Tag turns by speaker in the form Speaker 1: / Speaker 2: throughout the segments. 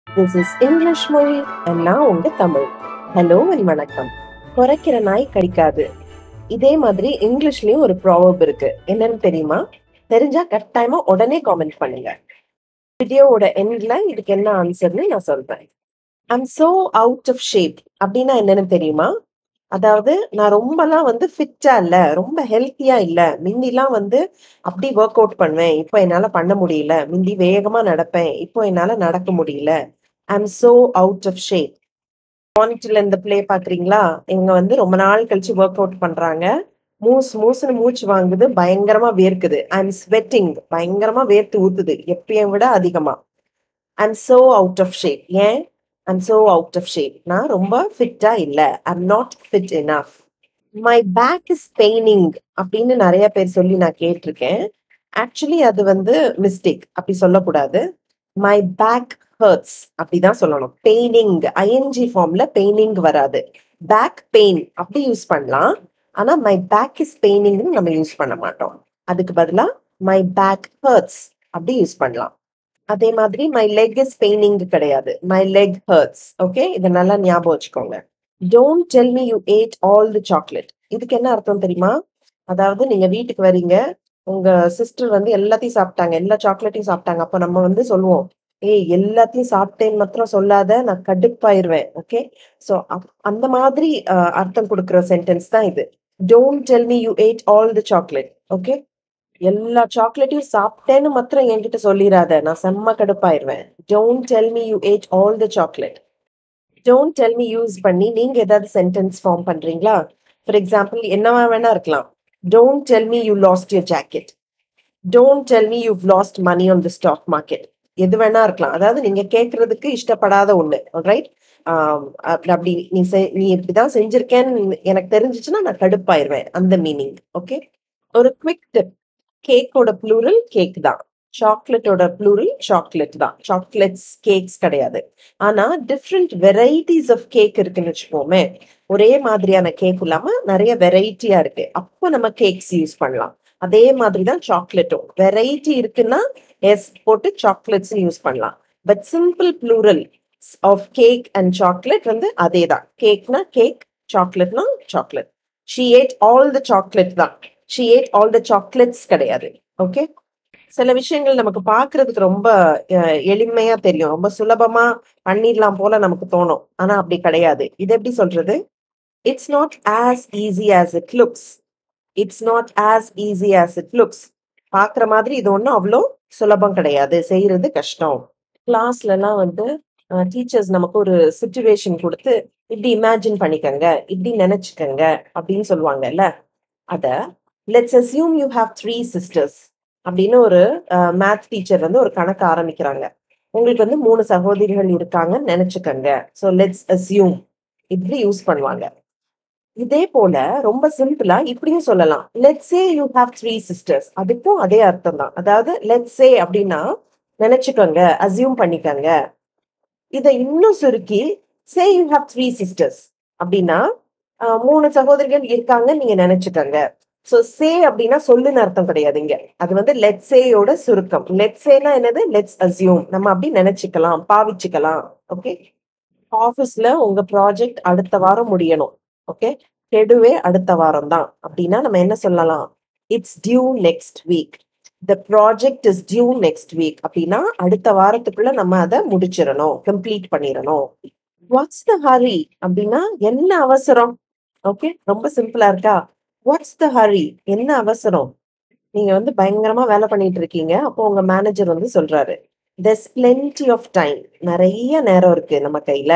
Speaker 1: this is English மொழி and நான் உங்க தமிழ் ஹலோ அண்ட் வணக்கம் குறைக்கிற நாய் கடிக்காது இதே மாதிரி இங்கிலீஷ்லயும் ஒரு ப்ராவர்ப் இருக்கு என்னன்னு தெரியுமா தெரிஞ்சா கட்டாயமா உடனே காமெண்ட் பண்ணுங்க வீடியோவோட எண்ட்ல இதுக்கு என்ன ஆன்சர்னு நான் சொல்றேன் I'm so out of shape அப்படின்னா என்னன்னு தெரியுமா அதாவது நான் ரொம்பலாம் வந்து ஃபிட்டா இல்ல ரொம்ப ஹெல்த்தியா இல்ல மிந்திலாம் வந்து அப்படி ஒர்க் அவுட் பண்ணுவேன் இப்போ என்னால பண்ண முடியல மிந்தி வேகமா நடப்பேன் இப்போ என்னால நடக்க முடியல I'm so out of shape மானிட்டர்ல இந்த ப்ளே பாக்குறீங்களா இவங்க வந்து ரொம்ப நாள் கழிச்சு ஒர்க் அவுட் பண்றாங்க மூஸ் மூசுன்னு மூச்சு வாங்குது பயங்கரமா வேர்க்குது ஐம் ஸ்வெட்டிங் பயங்கரமா வேர்த்து ஊத்துது எப்பயும் விட அதிகமா I'm so out of shape ஏன் I'm so out of shape நான் ரொம்ப ஃபிட்டா இல்ல I'm not fit enough my back is paining அப்படின்னு நிறைய பேர் சொல்லி நான் கேட்டிருக்கேன் ஆக்சுவலி அது வந்து மிஸ்டேக் அப்படி சொல்லக்கூடாது மை பேக் ஹர்ட்ஸ் அப்படிதான் சொல்லணும் பெயினிங் ஐஎன்ஜி ஃபார்ம்ல பெயினிங் வராது பேக் பெயின் அப்படி யூஸ் பண்ணலாம் ஆனா மை பேக் இஸ் பெயினிங்னு நம்ம யூஸ் பண்ண மாட்டோம் அதுக்கு பதிலா மை பேக் ஹர்ட்ஸ் அப்படி யூஸ் பண்ணலாம் அதே மாதிரி மை லெக் இஸ் பெயினிங் கிடையாது மை லெக் ஹர்ட்ஸ் ஓகே இதை நல்லா ஞாபகம் வச்சுக்கோங்க don't tell me you ate all the chocolate இதுக்கு என்ன அர்த்தம் தெரியுமா அதாவது நீங்க வீட்டுக்கு வரீங்க உங்க சிஸ்டர் வந்து எல்லாத்தையும் சாப்பிட்டாங்க எல்லா சாக்லேட்டையும் சாப்பிட்டாங்க அப்ப நம்ம வந்து சொல்லுவோம் ஏய் எல்லாத்தையும் சாப்பிட்டேன்னு மாத்திரம் சொல்லாத நான் கடுப்பாயிருவேன் ஓகே சோ அந்த மாதிரி அஹ், அர்த்தம் கொடுக்குற சென்டென்ஸ் தான் இது don't tell me you ate all the chocolate okay எல்லா சாக்லேட்டையும் சாப்பிட்டேன்னு மாத்திரம் என்கிட்ட சொல்லிடாத நான் செம்ம கடுப்பாயிருவேன் don't tell me you ate all the chocolate don't tell me use பண்ணி நீங்க ஏதாவது சென்டென்ஸ் ஃபார்ம் பண்றீங்களா ஃபார் எக்ஸாம்பிள் என்னவா வேணா இருக்கலாம் don't tell me you lost your jacket don't tell me you lost money on the stock market எது வேணா இருக்கலாம் அதாவது நீங்க கேட்கறதுக்கு இஷ்டப்படாத ஒண்ணு ரைட் அப்படி நீ செ- நீ இப்படிதான் செஞ்சிருக்கேன்னு எனக்கு தெரிஞ்சிச்சுன்னா நான் கடுப்பாயிருவேன் அந்த மீனிங் ஓகே ஒரு குவிக் டிப் கேக்கோட ப்ளூரல் கேக் தான் சாக்லேட்டோட ப்ளூரல் சாக்லேட் தான் சாக்லேட்ஸ் கேக்ஸ் கிடையாது ஆனா டிஃப்ரெண்ட் வெரைட்டிஸ் ஆஃப் கேக் இருக்குன்னு வச்சுக்கோமே ஒரே மாதிரியான கேக் இல்லாம நிறைய வெரைட்டியா இருக்கு அப்போ நம்ம கேக்ஸ் யூஸ் பண்ணலாம் அதே மாதிரி தான் சாக்லேட்டும் வெரைட்டி இருக்குன்னா எஸ் போட்டு சாக்லேட்ஸ் யூஸ் பண்ணலாம் but simple plural of cake and chocolate வந்து அதே தான் கேக்னா கேக் சாக்லேட்னா chocolate she ate all the chocolate தான் she ate all the chocolates கிடையாது ஓகே சில விஷயங்கள் நமக்கு பார்க்கிறதுக்கு ரொம்ப அஹ், எளிமையா தெரியும் ரொம்ப சுலபமா பண்ணிடலாம் போல நமக்கு தோணும் ஆனா அப்படி கிடையாது இது எப்படி சொல்றது it's not as easy as it looks it's not as easy as it looks பாக்குற மாதிரி இது ஒன்றும் அவ்வளோ சுலபம் கிடையாது செய்யறது கஷ்டம் கிளாஸ்ல எல்லாம் வந்து டீச்சர்ஸ் நமக்கு ஒரு சுச்சுவேஷன் கொடுத்து இப்படி இமேஜின் பண்ணிக்கங்க இப்படி நினைச்சுக்கங்க அப்படின்னு சொல்லுவாங்கல்ல அத let's assume you have three sisters அப்படின்னு ஒரு மேத் டீச்சர் வந்து ஒரு கணக்கு ஆரம்பிக்கிறாங்க உங்களுக்கு வந்து மூணு சகோதரிகள் இருக்காங்கன்னு நினைச்சுக்கங்க ஸோ லெட்ஸ் assume இப்படி யூஸ் பண்ணுவாங்க இதே போல ரொம்ப சிம்பிளா இப்படியும் சொல்லலாம் let's say you have three sisters அதுக்கும் அதே அர்த்தம் தான் அதாவது லெட்ஸ் சே அப்படின்னா நினைச்சுக்கோங்க அசியூம் பண்ணிக்கங்க இதை இன்னும் சுருக்கி say you have three sisters அப்படின்னா ஆஹ், மூணு சகோதரிகள் இருக்காங்க நீங்க நினைச்சுக்கோங்க சோ சே அப்படின்னா சொல்லுன்னு அர்த்தம் கிடையாது இங்க அது வந்து லெட் சேயோட சுருக்கம் லெட் சேனா என்னது லெட்ஸ் அசியூம் நம்ம அப்படி நினைச்சுக்கலாம் பாவிச்சுக்கலாம் ஓகே ஆபீஸ்ல உங்க ப்ராஜெக்ட் அடுத்த வாரம் முடியணும் ஓகே கெடுவே அடுத்த வாரம் தான் அப்படின்னா நம்ம என்ன சொல்லலாம் it's due next week the project is due next week அப்படின்னா அடுத்த வாரத்துக்குள்ள நம்ம அதை முடிச்சிடணும் கம்ப்ளீட் பண்ணிடணும் வாட்ஸ் த ஹரி அப்படின்னா என்ன அவசரம் ஓகே ரொம்ப சிம்பிளா இருக்கா வாட்ஸ் த ஹரி என்ன அவசரம் நீங்க வந்து பயங்கரமா வேலை பண்ணிட்டு இருக்கீங்க அப்போ உங்க மேனேஜர் வந்து சொல்றாரு there's plenty ஆஃப் டைம் நிறைய நேரம் இருக்கு நம்ம கையில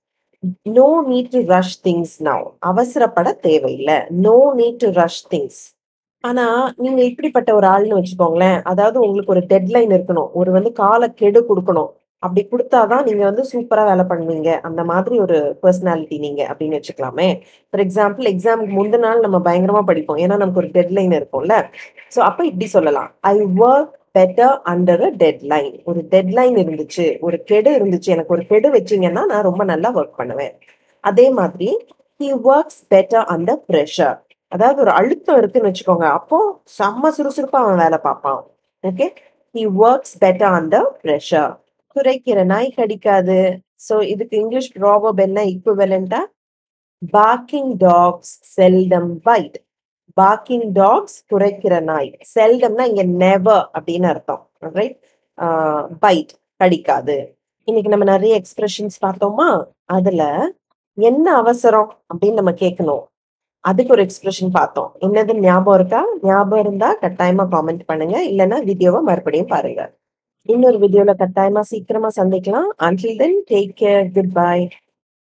Speaker 1: no need to rush things now அவசரப்பட தேவையில்லை no need to rush things ஆனா நீங்க இப்படிப்பட்ட ஒரு ஆள்னு வச்சுக்கோங்களேன் அதாவது உங்களுக்கு ஒரு டெட்லைன் இருக்கணும் ஒரு வந்து கால கெடு கொடுக்கணும் அப்படி கொடுத்தாதான் நீங்க வந்து சூப்பரா வேலை பண்ணுவீங்க அந்த மாதிரி ஒரு பர்சனாலிட்டி நீங்க அப்படின்னு வச்சுக்கலாமே ஃபார் எக்ஸாம்பிள் எக்ஸாமுக்கு முந்தின நாள் நம்ம பயங்கரமா படிப்போம் ஏன்னா நமக்கு ஒரு டெட்லைன் இருக்கும்ல சோ அப்ப இப்படி சொல்லலாம் I work better under a deadline ஒரு டெட்லைன் இருந்துச்சு ஒரு கெடு இருந்துச்சு எனக்கு ஒரு கெடு வச்சீங்கன்னா நான் ரொம்ப நல்லா ஒர்க் பண்ணுவேன் அதே மாதிரி he works better under pressure அதாவது ஒரு அழுத்தம் இருக்குன்னு வச்சுக்கோங்க அப்போ செம்ம சுறுசுறுப்பா அவன் வேலை பார்ப்பான் okay he works better under pressure குறைக்கிற நாய் கடிக்காது சோ இதுக்கு இங்கிலீஷ் ப்ராவர்ப் என்ன ஈக்குவலண்டா barking dogs seldom bite barking dogs குறைக்கிற நாய் செல்டம்னா இங்க நெவர் அப்படின்னு அர்த்தம் ரைட் பைட் கடிக்காது இன்னைக்கு நம்ம நிறைய எக்ஸ்பிரஷன்ஸ் பார்த்தோமா அதுல என்ன அவசரம் அப்படின்னு நம்ம கேட்கணும் அதுக்கு ஒரு எக்ஸ்பிரஷன் பார்த்தோம் என்னது ஞாபகம் இருக்கா ஞாபகம் இருந்தா கட்டாயமா காமெண்ட் பண்ணுங்க இல்லைன்னா வீடியோவை மறுபடியும் பாருங்க இன்னொரு வீடியோல கட்டாயமா சீக்கிரமா சந்திக்கலாம் until then take care good by